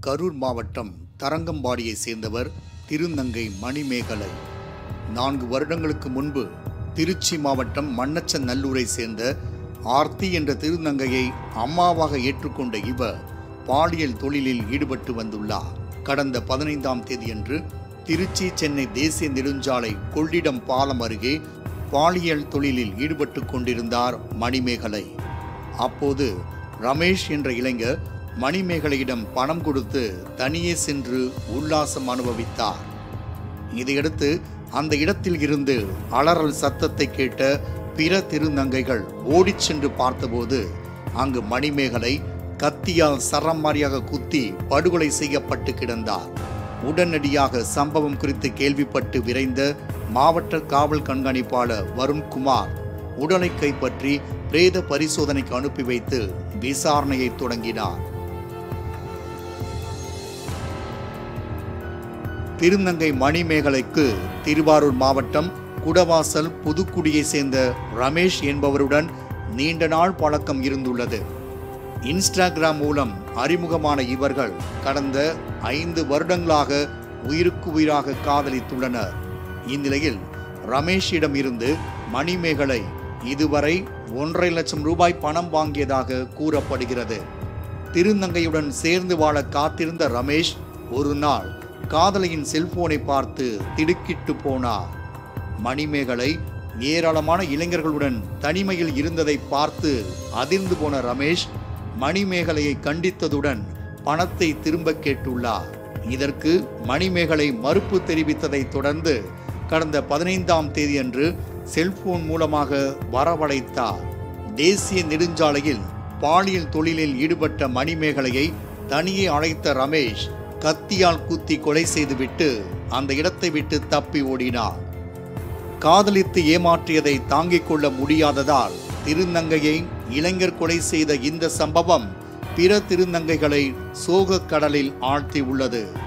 கரூர் மாவட்டம் தரங்கம்பாடியை சேர்ந்தவர் திருநங்கை மணிமேகலை நான்கு வருடங்களுக்கு முன்பு திருச்சி மாவட்டம் மண்ணச்சநல்லூரை சேர்ந்த ஆர்த்தி என்ற திருநங்கையை அம்மாவாக ஏற்றுக்கொண்ட இவர் பாலியல் தொழிலில் ஈடுபட்டு வந்துள்ளார் கடந்த பதினைந்தாம் தேதியன்று திருச்சி சென்னை தேசிய நெடுஞ்சாலை கொள்ளிடம் பாலம் அருகே பாலியல் தொழிலில் ஈடுபட்டு கொண்டிருந்தார் மணிமேகலை அப்போது ரமேஷ் என்ற இளைஞர் மணிமேகலையிடம் பணம் கொடுத்து தனியே சென்று உல்லாசம் அனுபவித்தார் இதையடுத்து அந்த இடத்தில் இருந்து அலறல் சத்தத்தை கேட்ட பிற திருநங்கைகள் ஓடிச் சென்று பார்த்தபோது அங்கு மணிமேகலை கத்தியால் சரமாரியாக குத்தி படுகொலை செய்யப்பட்டு கிடந்தார் உடனடியாக சம்பவம் குறித்து கேள்விப்பட்டு விரைந்த மாவட்ட காவல் கண்காணிப்பாளர் வருண்குமார் உடலை கைப்பற்றி பிரேத பரிசோதனைக்கு அனுப்பி வைத்து விசாரணையை தொடங்கினார் திருநங்கை மணிமேகலைக்கு திருவாரூர் மாவட்டம் குடவாசல் புதுக்குடியை சேர்ந்த ரமேஷ் என்பவருடன் நீண்ட நாள் பழக்கம் இருந்துள்ளது இன்ஸ்டாகிராம் மூலம் அறிமுகமான இவர்கள் கடந்த ஐந்து வருடங்களாக உயிருக்கு உயிராக காதலித்துள்ளனர் இந்நிலையில் ரமேஷிடம் இருந்து மணிமேகலை இதுவரை ஒன்றரை லட்சம் ரூபாய் பணம் வாங்கியதாக கூறப்படுகிறது திருநங்கையுடன் சேர்ந்து வாழ காத்திருந்த ரமேஷ் ஒரு நாள் காதலியின் செல்போனை பார்த்து திடுக்கிட்டு போனார் மணிமேகலை ஏராளமான இளைஞர்களுடன் தனிமையில் இருந்ததை பார்த்து அதிர்ந்து போன ரமேஷ் மணிமேகலையை கண்டித்ததுடன் பணத்தை திரும்ப கேட்டுள்ளார் இதற்கு மணிமேகலை மறுப்பு தெரிவித்ததை தொடர்ந்து கடந்த பதினைந்தாம் தேதியன்று செல்போன் மூலமாக வரவழைத்தார் தேசிய நெடுஞ்சாலையில் பாலியல் தொழிலில் ஈடுபட்ட மணிமேகலையை தனியே அழைத்த ரமேஷ் கத்தியால் குத்தி கொலை செய்துவிட்டு அந்த இடத்தை விட்டு தப்பி ஓடினார் காதலித்து ஏமாற்றியதை தாங்கிக் கொள்ள முடியாததால் திருநங்கையை இளைஞர் கொலை செய்த இந்த சம்பவம் பிற திருநங்கைகளை சோகக் கடலில் ஆழ்த்தி உள்ளது